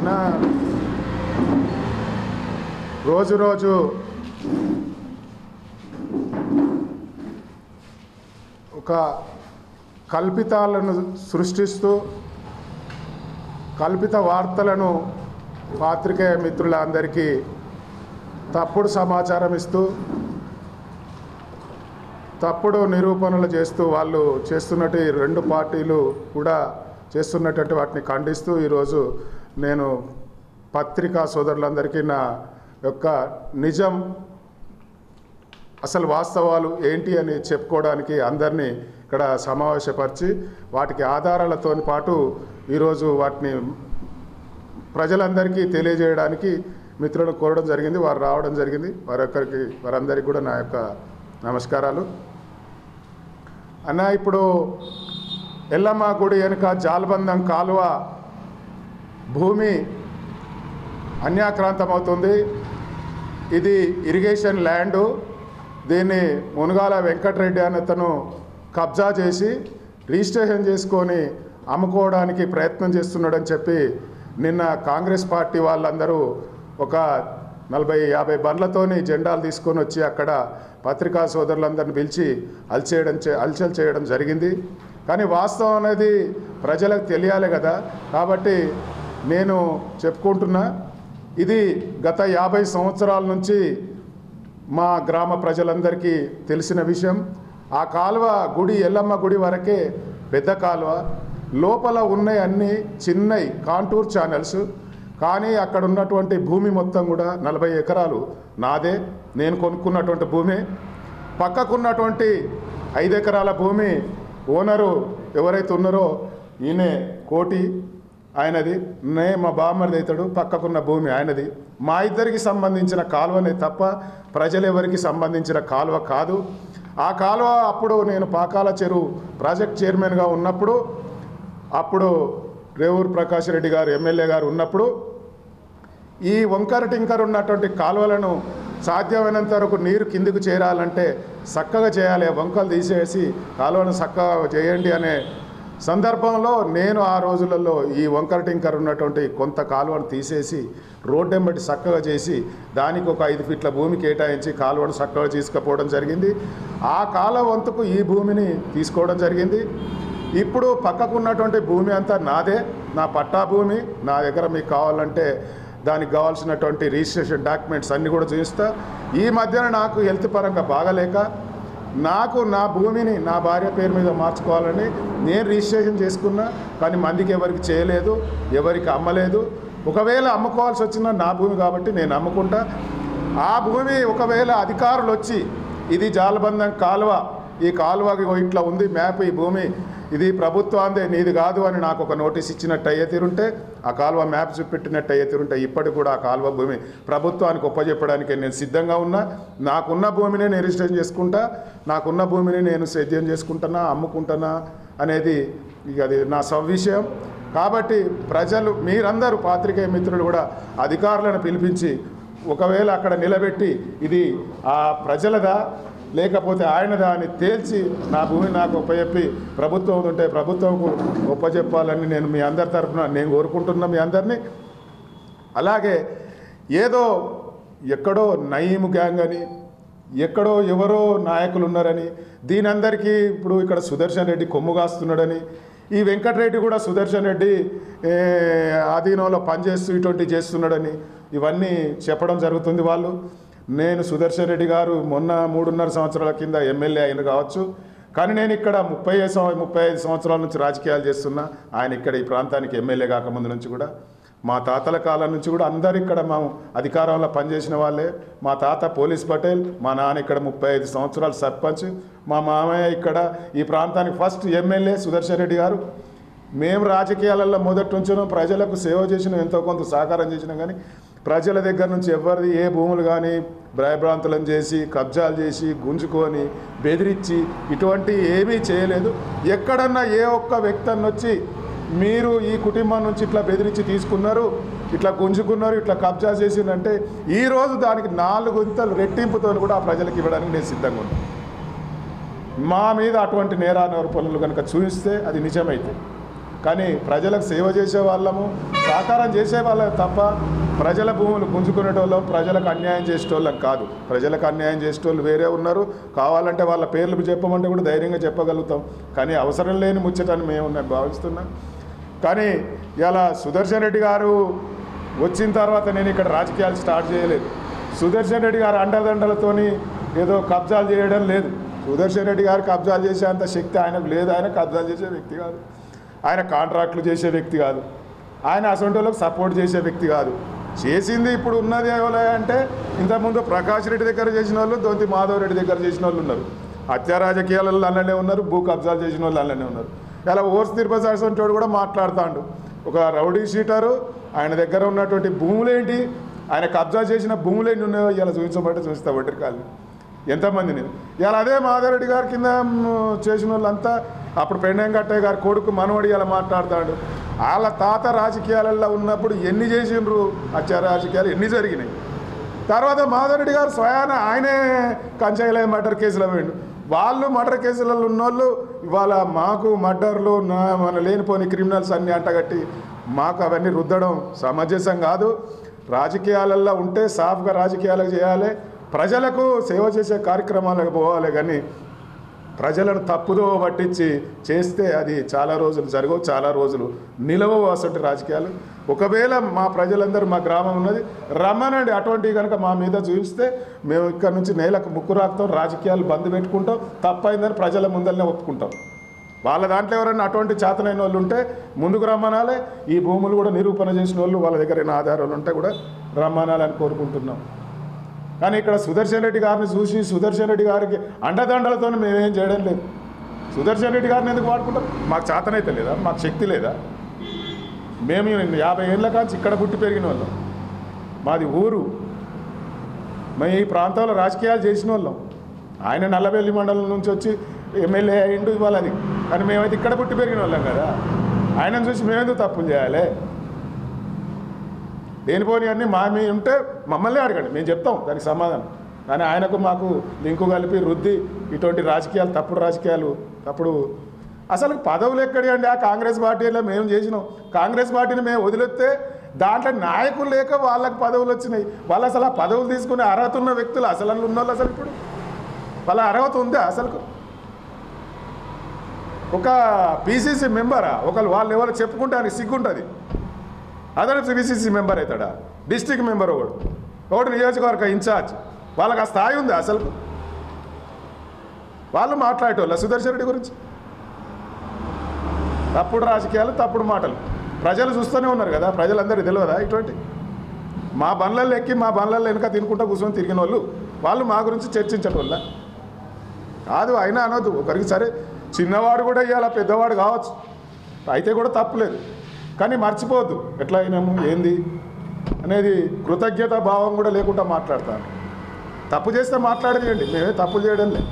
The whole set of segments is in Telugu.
నిన్న రోజు రోజు ఒక కల్పితాలను సృష్టిస్తూ కల్పిత వార్తలను పాత్రికేయ మిత్రులందరికీ తప్పుడు సమాచారం ఇస్తూ తప్పుడు నిరూపణలు చేస్తూ వాళ్ళు చేస్తున్నట్టు ఈ రెండు పార్టీలు కూడా చేస్తున్నటువంటి వాటిని ఖండిస్తూ ఈరోజు నేను పత్రికా సోదరులందరికీ నా యొక్క నిజం అసలు వాస్తవాలు ఏంటి అని చెప్పుకోవడానికి అందరినీ ఇక్కడ సమావేశపరిచి వాటికి ఆధారాలతో పాటు ఈరోజు వాటిని ప్రజలందరికీ తెలియజేయడానికి మిత్రులను కోరడం జరిగింది వారు రావడం జరిగింది వారొక్కరికి వారందరికీ కూడా నా యొక్క నమస్కారాలు అన్న ఇప్పుడు ఎల్లమ్మ గుడి వెనుక జాలబంధం కాలువ భూమి అన్యాక్రాంతమవుతుంది ఇది ఇరిగేషన్ ల్యాండు దీన్ని మునగాల వెంకటరెడ్డి అనే అతను కబ్జా చేసి రిజిస్ట్రేషన్ చేసుకొని అమ్ముకోవడానికి ప్రయత్నం చేస్తున్నాడని చెప్పి నిన్న కాంగ్రెస్ పార్టీ వాళ్ళందరూ ఒక నలభై యాభై బండ్లతోని జెండాలు తీసుకొని వచ్చి అక్కడ పత్రికా సోదరులందరిని పిలిచి అల్చేయడం చే అల్చల్ చేయడం జరిగింది కానీ వాస్తవం అనేది ప్రజలకు తెలియాలి కదా కాబట్టి నేను చెప్పుకుంటున్నా ఇది గత యాభై సంవత్సరాల నుంచి మా గ్రామ ప్రజలందరికీ తెలిసిన విషయం ఆ కాలువ గుడి ఎల్లమ్మ గుడి వరకే పెద్ద కాలువ లోపల ఉన్నాయి అన్ని చిన్నవి కాంటూర్ ఛానల్స్ కానీ అక్కడ ఉన్నటువంటి భూమి మొత్తం కూడా నలభై ఎకరాలు నాదే నేను కొనుక్కున్నటువంటి భూమి పక్కకున్నటువంటి ఐదు ఎకరాల భూమి ఓనరు ఎవరైతే ఉన్నారో ఈయనే కోటి ఆయనది నే మా బామ్మరిది అవుతాడు పక్కకున్న భూమి ఆయనది మా ఇద్దరికి సంబంధించిన కాలువనే తప్ప ప్రజలెవరికి సంబంధించిన కాలువ కాదు ఆ కాలువ అప్పుడు నేను పాకాల చెరువు ప్రాజెక్ట్ చైర్మన్గా ఉన్నప్పుడు అప్పుడు రేవూరు ప్రకాష్ రెడ్డి గారు ఎమ్మెల్యే గారు ఉన్నప్పుడు ఈ వంకర టింకర్ ఉన్నటువంటి కాలువలను సాధ్యమైనంత వరకు నీరు కిందికి చేరాలంటే చక్కగా చేయాలి వంకలు తీసేసి కాలువను చక్కగా చేయండి అనే సందర్భంలో నేను ఆ రోజులలో ఈ వంకర టింకర్ ఉన్నటువంటి కొంత కాలువను తీసేసి రోడ్డెంబటి చక్కగా చేసి దానికి ఒక ఐదు ఫీట్ల భూమి కేటాయించి కాలువను చక్కగా తీసుకుపోవడం జరిగింది ఆ కాలువ వంతుకు ఈ భూమిని తీసుకోవడం జరిగింది ఇప్పుడు పక్కకు ఉన్నటువంటి భూమి అంతా నాదే నా పట్టా భూమి నా దగ్గర మీకు కావాలంటే దానికి కావాల్సినటువంటి రిజిస్ట్రేషన్ డాక్యుమెంట్స్ అన్నీ కూడా చూపిస్తా ఈ మధ్యన నాకు హెల్త్ పరంగా బాగలేక నాకు నా భూమిని నా భార్య పేరు మీద మార్చుకోవాలని నేను రిజిస్ట్రేషన్ చేసుకున్నా కానీ మందికి ఎవరికి చేయలేదు ఎవరికి అమ్మలేదు ఒకవేళ అమ్ముకోవాల్సి వచ్చిన నా భూమి కాబట్టి నేను అమ్ముకుంటా ఆ భూమి ఒకవేళ అధికారులు వచ్చి ఇది జాలబంధం కాలువ ఈ కాలువకి ఇగో ఇట్లా ఉంది మ్యాప్ ఈ భూమి ఇది ప్రభుత్వాందే నీది కాదు అని నాకు ఒక నోటీస్ ఇచ్చినట్టు అయ్యే తీరుంటే ఆ కాలువ మ్యాప్ చూపెట్టినట్టు అయ్యే తీరుంటే ఇప్పటికి కూడా ఆ కాలువ భూమి ప్రభుత్వానికి ఒప్పజెప్పడానికి నేను సిద్ధంగా ఉన్నా నాకున్న భూమిని నేను రిజిస్ట్రేషన్ చేసుకుంటా నాకున్న భూమిని నేను సేద్యం చేసుకుంటున్నా అమ్ముకుంటున్నా అనేది ఇక అది నా సవిషయం కాబట్టి ప్రజలు మీరందరూ పాత్రికేయ మిత్రులు కూడా అధికారులను పిలిపించి ఒకవేళ అక్కడ నిలబెట్టి ఇది ఆ ప్రజలదా లేకపోతే ఆయనదా అని తేల్చి నా భూమి నాకు ఒప్పచెప్పి ప్రభుత్వం ఉంటే ప్రభుత్వంకు ఒప్పచెప్పాలని నేను మీ అందరి తరఫున నేను కోరుకుంటున్నా మీ అందరినీ అలాగే ఏదో ఎక్కడో నయీము గ్యాంగ్ అని ఎక్కడో ఎవరో నాయకులు ఉన్నారని దీనందరికీ ఇప్పుడు ఇక్కడ సుదర్శన్ రెడ్డి కొమ్ము కాస్తున్నాడని ఈ వెంకటరెడ్డి కూడా సుదర్శన్ రెడ్డి ఏ, ఆధీనంలో పనిచేస్తూ ఇటువంటి చేస్తున్నాడని ఇవన్నీ చెప్పడం జరుగుతుంది వాళ్ళు నేను సుదర్శన్ రెడ్డి గారు మొన్న మూడున్నర సంవత్సరాల కింద ఎమ్మెల్యే అయిన కావచ్చు కానీ నేను ఇక్కడ ముప్పై ఐదు సంవ- ముప్పై ఐదు సంవత్సరాల నుంచి రాజకీయాలు చేస్తున్నా ఆయన ఇక్కడ ఈ ప్రాంతానికి ఎమ్మెల్యే కాకముందు నుంచి కూడా మా తాతల కాలం నుంచి కూడా అందరు ఇక్కడ మేము అధికారంలో పనిచేసిన వాళ్ళే మా తాత పోలీస్ పటేల్ మా నాన్న ఇక్కడ ముప్పై ఐదు సంవత్సరాలు సర్పంచ్ మా మామయ్య ఇక్కడ ఈ ప్రాంతానికి ఫస్ట్ ఎమ్మెల్యే సుదర్శన్ రెడ్డి గారు మేము రాజకీయాలలో మొదటి నుంచో ప్రజలకు సేవ చేసిన ఎంతో కొంత సహకారం చేసినాం కానీ ప్రజల దగ్గర నుంచి ఎవరిది ఏ భూములు కానీ భయభ్రాంతులను చేసి కబ్జాలు చేసి గుంజుకొని బెదిరించి ఇటువంటి ఏమీ చేయలేదు ఎక్కడన్నా ఏ ఒక్క వ్యక్తి అన్న వచ్చి మీరు ఈ కుటుంబం నుంచి ఇట్లా బెదిరించి తీసుకున్నారు ఇట్లా గుంజుకున్నారు ఇట్లా కబ్జా చేసిందంటే ఈరోజు దానికి నాలుగు ఇంతలు రెట్టింపుతో కూడా ఆ ప్రజలకు ఇవ్వడానికి నేను సిద్ధంగా ఉన్నాను మా మీద అటువంటి నేరానోపణలు కనుక చూపిస్తే అది నిజమైతే కానీ ప్రజలకు సేవ చేసే వాళ్ళము సహకారం చేసే వాళ్ళ తప్ప ప్రజల భూములు గుంజుకునేటోళ్ళం ప్రజలకు అన్యాయం చేసేటోళ్ళం కాదు ప్రజలకు అన్యాయం చేసేటోళ్ళు వేరే ఉన్నారు కావాలంటే వాళ్ళ పేర్లు చెప్పమంటే కూడా ధైర్యంగా చెప్పగలుగుతాం కానీ అవసరం లేని ముచ్చటని మేము నేను భావిస్తున్నాం కానీ ఇలా సుదర్శన్ రెడ్డి గారు వచ్చిన తర్వాత నేను ఇక్కడ రాజకీయాలు స్టార్ట్ చేయలేదు సుదర్శన్ రెడ్డి గారు అండదండలతోని ఏదో కబ్జాలు చేయడం లేదు సుదర్శన్ రెడ్డి గారు కబ్జాలు చేసే అంత శక్తి ఆయనకు లేదు ఆయన కబ్జాలు చేసే వ్యక్తి కాదు ఆయన కాంట్రాక్టులు చేసే వ్యక్తి కాదు ఆయన అసొంటోళ్ళకి సపోర్ట్ చేసే వ్యక్తి కాదు చేసింది ఇప్పుడు ఉన్నది ఎవరే అంటే ఇంతకుముందు ప్రకాష్ రెడ్డి దగ్గర చేసిన వాళ్ళు దొంతి మాధవ్ రెడ్డి దగ్గర చేసిన వాళ్ళు ఉన్నారు హత్యా రాజకీయాలలో అలానే ఉన్నారు భూ కబ్జాలు చేసిన వాళ్ళు అలానే ఉన్నారు ఇలా ఓర్స్ తిరుపతి కూడా మాట్లాడుతాడు ఒక రౌడీ షీటరు ఆయన దగ్గర ఉన్నటువంటి భూములేంటి ఆయన కబ్జా చేసిన భూములు ఎన్ని ఉన్నాయో ఇలా చూపించబట్టి చూస్తా ఒంటరి కాళ్ళు ఎంతమంది నేను ఇలా అదే మాధవరెడ్డి గారి కింద మ్, చేసిన వాళ్ళంతా అప్పుడు పెండంగట్టయ్య గారి కొడుకు మనవడి ఇలా మాట్లాడతాడు వాళ్ళ తాత రాజకీయాలలో ఉన్నప్పుడు ఎన్ని చేసిండ్రు హత్య రాజకీయాలు ఎన్ని జరిగినాయి తర్వాత మాధవరెడ్డి గారు స్వయాన ఆయనే కంచాయిలే మర్డర్ కేసులో పోయిండు వాళ్ళు మర్డర్ కేసులలో ఉన్నోళ్ళు ఇవాళ మాకు మర్డర్లు నా మన లేనిపోని క్రిమినల్స్ అన్ని అంటగట్టి మాకు అవన్నీ రుద్దడం సమంజసం కాదు రాజకీయాలలో ఉంటే సాఫ్గా రాజకీయాలకు చేయాలి ప్రజలకు సేవ చేసే కార్యక్రమాలకు పోవాలి కానీ ప్రజలను తప్పుదో పట్టించి చేస్తే అది చాలా రోజులు జరగవు చాలా రోజులు నిలవవు అసలు రాజకీయాలు ఒకవేళ మా ప్రజలందరూ మా గ్రామం ఉన్నది రమ్మనండి అటువంటివి కనుక మా మీద చూపిస్తే మేము ఇక్కడ నుంచి నేలకు ముక్కు రాకుతాం రాజకీయాలు బంద్ పెట్టుకుంటాం తప్పైందని ప్రజల ముందరనే ఒప్పుకుంటాం వాళ్ళ దాంట్లో ఎవరైనా అటువంటి చేతనైన వాళ్ళు ఉంటే ముందుకు రమ్మనాలే ఈ భూములు కూడా నిరూపణ చేసిన వాళ్ళు వాళ్ళ దగ్గర ఏమైనా ఆధారాలు ఉంటే కూడా రమ్మనాలని కోరుకుంటున్నాం కానీ ఇక్కడ సుదర్శన్ రెడ్డి గారిని చూసి సుదర్శన్ రెడ్డి గారికి అండదండలతో మేమేం చేయడం లేదు సుదర్శన్ రెడ్డి గారిని ఎందుకు వాడుకుంటాం మాకు చేతనైతే లేదా మాకు శక్తి లేదా మేము యాభై ఏళ్ళ కాంచి ఇక్కడ పుట్టి పెరిగిన వాళ్ళం మాది ఊరు మేము ఈ ప్రాంతంలో రాజకీయాలు చేసిన వాళ్ళం ఆయన నల్లబెల్లి మండలం నుంచి వచ్చి ఎమ్మెల్యే అయిండు ఇవాళ అది కానీ మేమైతే ఇక్కడ పుట్టి పెరిగిన వాళ్ళం కదా ఆయనను చూసి మేమెందుకు తప్పులు చేయాలి లేనిపోని అన్నీ మా మీ ఉంటే మమ్మల్ని అడగండి మేము చెప్తాం దానికి సమాధానం కానీ ఆయనకు మాకు లింకు కలిపి రుద్ది ఇటువంటి రాజకీయాలు తప్పుడు రాజకీయాలు తప్పుడు అసలు పదవులు ఎక్కడి అండి ఆ కాంగ్రెస్ పార్టీలో మేము చేసినాం కాంగ్రెస్ పార్టీని మేము వదిలేస్తే దాంట్లో నాయకులు లేక వాళ్ళకి పదవులు వచ్చినాయి వాళ్ళు అసలు ఆ పదవులు తీసుకునే అర్హత ఉన్న వ్యక్తులు అసలు అందులో ఉన్న వాళ్ళు అసలు ఇప్పుడు వాళ్ళ అర్హత ఉందా అసలు ఒక పీసీసీ మెంబరా ఒకళ్ళు వాళ్ళు ఎవరు చెప్పుకుంటానికి సిగ్గుంటుంది అదర్ పిసిసి మెంబర్ అవుతాడా డిస్టిక్ మెంబర్ ఒకడు ఒకటి నియోజకవర్గ ఇన్ఛార్జ్ వాళ్ళకి ఆ స్థాయి ఉంది అసలు వాళ్ళు మాట్లాడేటోళ్ళ సుదర్శన్ రెడ్డి గురించి తప్పుడు రాజకీయాలు తప్పుడు మాటలు ప్రజలు చూస్తూనే ఉన్నారు కదా ప్రజలందరికీ తెలియదా ఇటువంటి మా బండ్లలో ఎక్కి మా బండ్లలో వెనుక తినుకుంటా కూర్చొని తిరిగిన వాళ్ళు వాళ్ళు మా గురించి చర్చించడం వల్ల కాదు అయినా అనొద్దు ఒకరికి సరే చిన్నవాడు కూడా ఇవాళ పెద్దవాడు కావచ్చు అయితే కూడా తప్పులేదు కానీ మర్చిపోవద్దు ఎట్లా అయినాము ఏంది అనేది కృతజ్ఞత భావం కూడా లేకుండా మాట్లాడతాను తప్పు చేస్తే మాట్లాడనియండి మేమే తప్పు చేయడం లేదు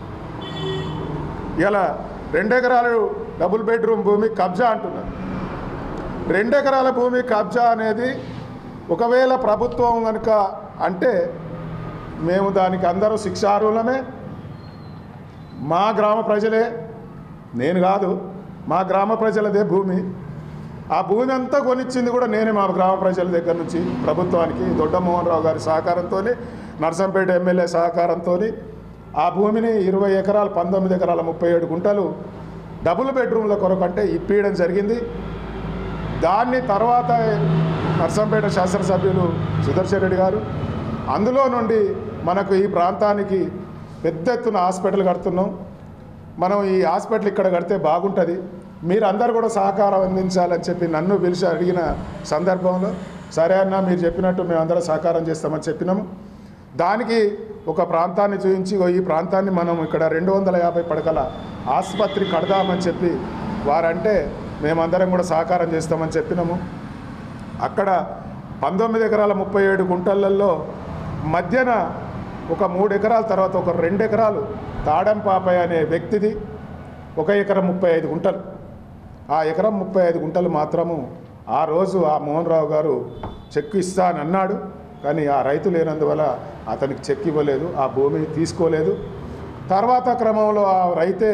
ఇలా రెండెకరాలు డబుల్ బెడ్రూమ్ భూమి కబ్జా అంటున్నారు రెండెకరాల భూమి కబ్జా అనేది ఒకవేళ ప్రభుత్వం కనుక అంటే మేము దానికి అందరూ శిక్షార్హులమే మా గ్రామ ప్రజలే నేను కాదు మా గ్రామ ప్రజలదే భూమి ఆ భూమి అంతా కొనిచ్చింది కూడా నేనే మా గ్రామ ప్రజల దగ్గర నుంచి ప్రభుత్వానికి దొడ్డమోహన్ రావు గారి సహకారంతో నర్సంపేట ఎమ్మెల్యే సహకారంతో ఆ భూమిని ఇరవై ఎకరాలు పంతొమ్మిది ఎకరాల ముప్పై ఏడు గుంటలు డబుల్ బెడ్రూమ్ల కొరకు అంటే ఇప్పియడం జరిగింది దాన్ని తర్వాత నర్సంపేట శాసనసభ్యులు సుదర్శన్ రెడ్డి గారు అందులో నుండి మనకు ఈ ప్రాంతానికి పెద్ద ఎత్తున హాస్పిటల్ కడుతున్నాం మనం ఈ హాస్పిటల్ ఇక్కడ కడితే బాగుంటుంది మీరు అందరు కూడా సహకారం అందించాలని చెప్పి నన్ను పిలిచి అడిగిన సందర్భంలో సరే అన్న మీరు చెప్పినట్టు మేమందరం సహకారం చేస్తామని చెప్పినాము దానికి ఒక ప్రాంతాన్ని చూపించి "ఓ, ఈ ప్రాంతాన్ని మనం ఇక్కడ రెండు వందల యాభై పడకల ఆసుపత్రి కడదామని చెప్పి వారంటే మేమందరం కూడా సహకారం చేస్తామని చెప్పినాము అక్కడ పంతొమ్మిది ఎకరాల ముప్పై ఏడు గుంటలలో మధ్యన ఒక మూడు ఎకరాల తర్వాత ఒక రెండు ఎకరాలు తాడంపాపయ్య అనే వ్యక్తిది ఒక ఎకరం ముప్పై ఐదు గుంటలు ఆ ఎకరం ముప్పై ఐదు గుంటలు మాత్రము ఆ రోజు ఆ మోహన్ రావు గారు చెక్కు ఇస్తానన్నాడు కానీ ఆ రైతు లేనందువల్ల అతనికి చెక్ ఇవ్వలేదు ఆ భూమిని తీసుకోలేదు తర్వాత క్రమంలో ఆ రైతే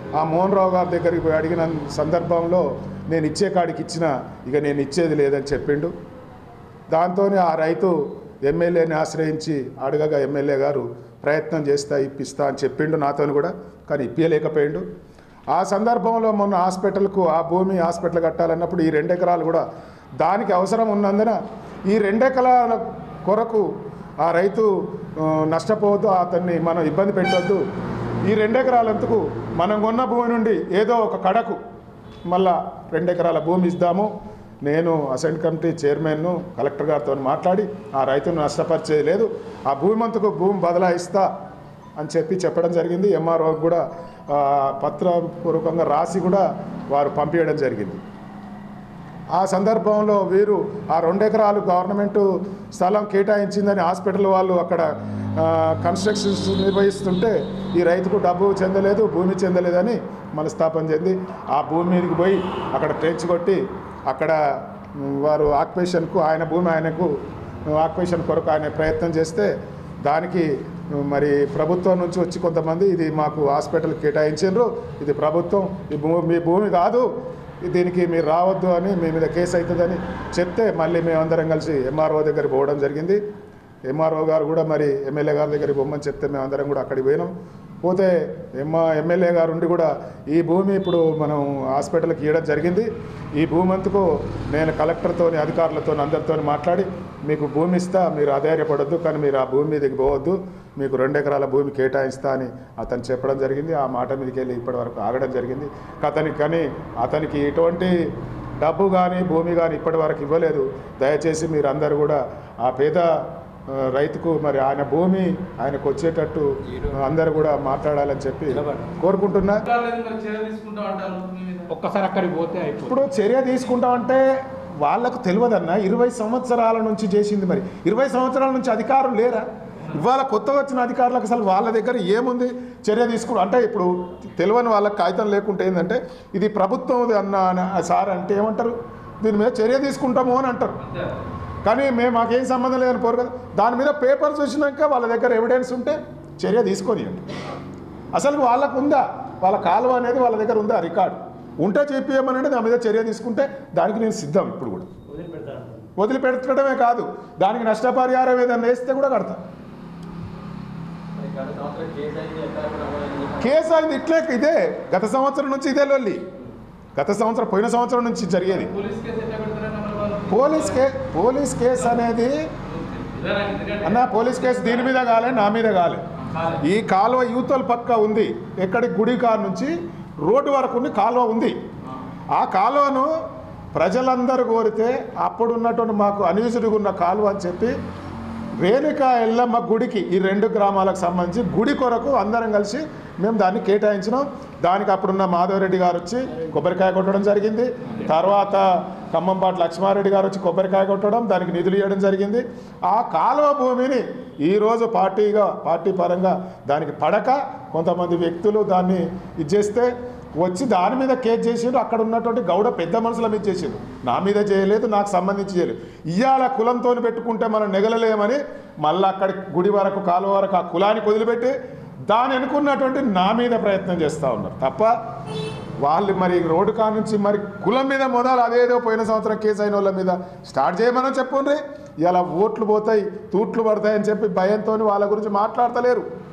ఆ మోహన్ రావు గారి దగ్గరికి పోయి అడిగిన సందర్భంలో నేను ఇచ్చే కాడికి ఇచ్చిన ఇక నేను ఇచ్చేది లేదని చెప్పిండు దాంతో ఆ రైతు ఎమ్మెల్యేని ఆశ్రయించి అడగగా ఎమ్మెల్యే గారు ప్రయత్నం చేస్తా ఇప్పిస్తా అని చెప్పిండు నాతో కూడా కానీ ఇప్పించలేకపోయిండు ఆ సందర్భంలో మొన్న హాస్పిటల్కు ఆ భూమి హాస్పిటల్ కట్టాలన్నప్పుడు ఈ రెండు ఎకరాలు కూడా దానికి అవసరం ఉన్నందున ఈ రెండు ఎకరాల కొరకు ఆ రైతు ఆ, నష్టపోవద్దు అతన్ని మనం ఇబ్బంది పెట్టొద్దు ఈ రెండు ఎకరాలంతకు మనం కొన్న భూమి నుండి ఏదో ఒక కడకు మళ్ళా రెండు ఎకరాల భూమి ఇద్దాము నేను అసెంట్ కమిటీ చైర్మన్ను కలెక్టర్ గారితో మాట్లాడి ఆ రైతును నష్టపరిచేది లేదు ఆ భూమి అంతకు భూమి బదలాయిస్తా అని చెప్పి చెప్పడం జరిగింది ఎంఆర్ఓ కూడా ఆ, పత్రపూర్వకంగా రాసి కూడా వారు పంపించడం జరిగింది ఆ సందర్భంలో వీరు ఆ రెండు ఎకరాలు గవర్నమెంట్ స్థలం కేటాయించిందని హాస్పిటల్ వాళ్ళు అక్కడ ఆ, కన్స్ట్రక్షన్స్ నిర్వహిస్తుంటే ఈ రైతుకు డబ్బు చెందలేదు భూమి చెందలేదని మనస్తాపం చెంది ఆ భూమి మీదకి పోయి అక్కడ ట్రెంచ్ కొట్టి అక్కడ ఉమ్, వారు ఆక్యుపేషన్కు ఆయన భూమి ఆయనకు ఆక్యుపేషన్ కొరకు ఆయన ప్రయత్నం చేస్తే దానికి ఉమ్, మరి ప్రభుత్వం నుంచి వచ్చి కొంతమంది ఇది మాకు హాస్పిటల్ కేటాయించారు ఇది ప్రభుత్వం ఈ భూమి మీ భూమి కాదు దీనికి మీరు రావద్దు అని మీ మీద కేసు అవుతుందని చెప్తే మళ్ళీ మేమందరం కలిసి ఎంఆర్ఓ దగ్గరికి పోవడం జరిగింది ఎంఆర్ఓ గారు కూడా మరి ఎమ్మెల్యే గారి దగ్గరికి పోమని చెప్తే మేమందరం కూడా అక్కడికి పోయినాం పోతే ఎమ్మ ఎమ్మెల్యే గారు ఉండి కూడా ఈ భూమి ఇప్పుడు మనం హాస్పిటల్కి ఇవ్వడం జరిగింది ఈ భూమి అంతకు నేను కలెక్టర్తో అధికారులతో అందరితో మాట్లాడి మీకు భూమి ఇస్తా మీరు అధైర్యపడొద్దు కానీ మీరు ఆ భూమి మీదకి పోవద్దు మీకు రెండు ఎకరాల భూమి కేటాయిస్తా అని అతను చెప్పడం జరిగింది ఆ మాట మీదకి వెళ్ళి ఇప్పటి వరకు ఆగడం జరిగింది అతనికి కానీ అతనికి ఎటువంటి డబ్బు కానీ భూమి కానీ ఇప్పటి వరకు ఇవ్వలేదు దయచేసి మీరు అందరూ కూడా ఆ పేద ఆ, రైతుకు మరి ఆయన భూమి ఆయనకు వచ్చేటట్టు అందరూ కూడా మాట్లాడాలని చెప్పి కోరుకుంటున్నా అధికారులు మరి చర్య తీసుకుంటాం అంటారు మీ మీద ఒక్కసారి అక్కడికి పోతే అయిపోతుంది ఇప్పుడు చర్య తీసుకుంటామంటే వాళ్ళకు తెలియదన్న ఇరవై సంవత్సరాల నుంచి చేసింది మరి ఇరవై సంవత్సరాల నుంచి అధికారులు లేరా ఇవాళ కొత్తగా వచ్చిన అధికారులకు అసలు వాళ్ళ దగ్గర ఏముంది చర్య తీసుకుని అంటే ఇప్పుడు తెలియని వాళ్ళకి కాగితం లేకుంటే ఏంటంటే ఇది ప్రభుత్వం అన్న అన్న- సార్ అంటే ఏమంటారు దీని మీద చర్య తీసుకుంటాము అని అంటారు అంతే కానీ మేము మాకేం సంబంధం లేదని పోరు కదా దాని మీద పేపర్ చూసినాక వాళ్ళ దగ్గర ఎవిడెన్స్ ఉంటే చర్య తీసుకొనియండి అసలు వాళ్ళకు ఉందా వాళ్ళ కాలువ అనేది వాళ్ళ దగ్గర ఉందా రికార్డు ఉంటే చెప్పేయమనండి దాని మీద చర్య తీసుకుంటే దానికి నేను సిద్ధం ఇప్పుడు కూడా వదిలిపెట్టడమే కాదు దానికి నష్టపరిహారం ఏదైనా వేస్తే కూడా కడతా కేసు అయింది ఇట్లే ఇదే గత సంవత్సరం నుంచి ఇదే లొల్లి గత సంవత్సరం పోయిన సంవత్సరం నుంచి జరిగేది పోలీస్ కేసు ఎట్లా పెడతారన్న మరి వాళ్ళు పోలీస్ కే పోలీస్ కేసు అనేది ఇలా నాకు ఎందుకంటే అన్న పోలీస్ కేసు దీని మీద కాలే నా మీద కాలే కాలే. ఈ కాలువ యూతల పక్క ఉంది ఎక్కడి గుడి కాడ నుంచి రోడ్డు వరకు ఉంది కాలువ ఉంది ఆ కాలువను ప్రజలందరూ కోరితే అప్పుడున్నటువంటి మాకు అన్యూజుడిగా ఉన్న కాలువ అని చెప్పి రేణుకా ఎల్లమ్మ గుడికి ఈ రెండు గ్రామాలకు సంబంధించి గుడి కొరకు అందరం కలిసి మేము దాన్ని కేటాయించినాం దానికి అప్పుడున్న మాధవరెడ్డి గారు వచ్చి కొబ్బరికాయ కొట్టడం జరిగింది తర్వాత ఖమ్మంపాటి లక్ష్మారెడ్డి గారు వచ్చి కొబ్బరికాయ కొట్టడం దానికి నిధులు ఇవ్వడం జరిగింది ఆ కాలువ భూమిని ఈరోజు పార్టీగా పార్టీ పరంగా దానికి పడక కొంతమంది వ్యక్తులు దాన్ని ఇచ్చేస్తే వచ్చి దాని మీద కేసు చేసిండ్రు అక్కడ ఉన్నటువంటి గౌడ పెద్ద మనుషుల మీద చేసిండ్రు నా మీద చేయలేదు నాకు సంబంధించి చేయలేదు ఇవాళ కులంతో పెట్టుకుంటే మనం నెగలలేమని మళ్ళీ అక్కడి గుడి వరకు కాలువ వరకు ఆ కులానికి వదిలిపెట్టి దాని అనుకున్నటువంటి నా మీద ప్రయత్నం చేస్తూ ఉన్నారు తప్ప వాళ్ళు మరి రోడ్డు కా నుంచి మరి కులం మీద మొదలు అదేదో పోయిన సంవత్సరం కేసు అయిన వాళ్ళ మీద స్టార్ట్ చేయమని చెప్పుండ్రి ఇలా ఓట్లు పోతాయి తూట్లు పడతాయని చెప్పి భయంతో వాళ్ళ గురించి మాట్లాడతలేరు